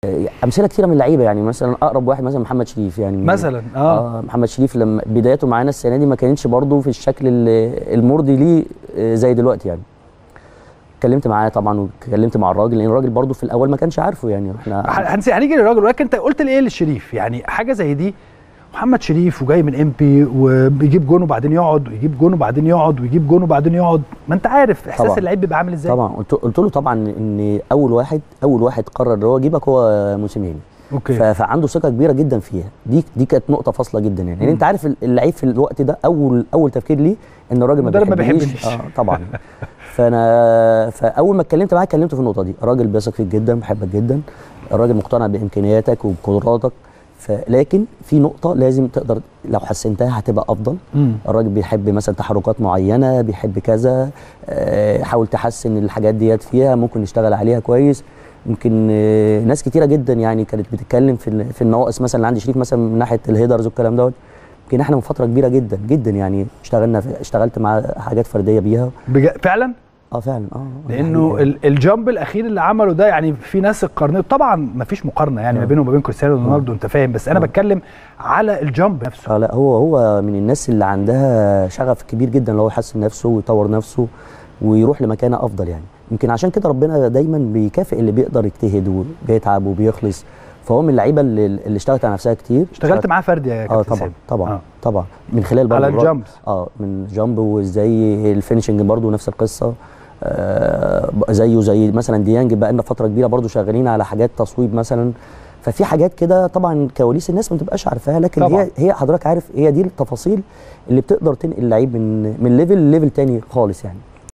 آه، امثله كتيره من اللعيبه يعني مثلا اقرب واحد مثلا محمد شريف يعني مثلا اه, اه محمد شريف لما بدايته معانا السنه دي ما كانتش برضه في الشكل ال- المرضي ليه آه، زي دلوقتي يعني اتكلمت معاه طبعا واتكلمت مع الراجل لان الراجل برضه في الاول ما كانش عارفه يعني احنا ه- هنسي هنيجي للراجل ولكن انت قلت لي ايه للشريف يعني حاجه زي دي محمد شريف وجاي من ام بي وبيجيب جون وبعدين يقعد ويجيب جون وبعدين يقعد ويجيب جون وبعدين يقعد ما انت عارف احساس طبعاً. اللعيب بيبقى عامل ازاي طبعا قلت, قلت له طبعا ان اول واحد اول واحد قرر ان هو يجيبك هو موسيماني ف- اوكي فعنده ثقه كبيره جدا فيها دي دي كانت نقطه فاصله جدا يعني لان مم. انت عارف اللعيب في الوقت ده اول اول تفكير ليه ان الراجل ما المدرب ما بيحبنيش بيحبنيش. اه طبعا فانا فاول ما اتكلمت معاه كلمته في النقطه دي الراجل بيثق فيك جدا بيحبك جدا الراجل مقتنع بامكانياتك وبقدراتك فلكن في نقطه لازم تقدر لو حسنتها هتبقى افضل مم. الراجل بيحب مثلا تحركات معينه بيحب كذا آه، حاول تحسن الحاجات ديت فيها ممكن نشتغل عليها كويس ممكن آه، ناس كتيره جدا يعني كانت بتتكلم في ال- في النواقص مثلا اللي عند شريف مثلا من ناحيه الهيدرز والكلام دوت يمكن احنا من فتره كبيره جدا جدا يعني اشتغلنا في اشتغلت معاه حاجات فرديه بيها بج... فعلا اه فعلا اه لانه يعني ال- الجامب الاخير اللي عمله ده يعني في ناس قارنته طبعا ما فيش مقارنه يعني ما آه. بينه وما بين كريستيانو رونالدو انت فاهم بس انا آه. بتكلم على الجامب نفسه اه لا هو هو من الناس اللي عندها شغف كبير جدا اللي هو يحسن نفسه ويطور نفسه ويروح لمكانه افضل يعني يمكن عشان كده ربنا دايما بيكافئ اللي بيقدر يجتهد وبيتعب وبيخلص فهو من اللعيبه اللي, اللي اشتغلت على نفسها كتير اشتغلت معاه فردي يا اه كابتن طبعا سامي طبعا آه. آه. طبعا من خلال برضه على الرا- الجامبس اه من جامب وازاي الفينشنج برضه نفس القصه آه زيه زي مثلا ديانج بقى لنا فتره كبيره برضه شغالين على حاجات تصويب مثلا ففي حاجات كده طبعا كواليس الناس ما تبقاش عارفاها لكن طبعاً. هي هي حضرتك عارف هي دي التفاصيل اللي بتقدر تنقل اللعيب من من ليفل لليفل تاني خالص يعني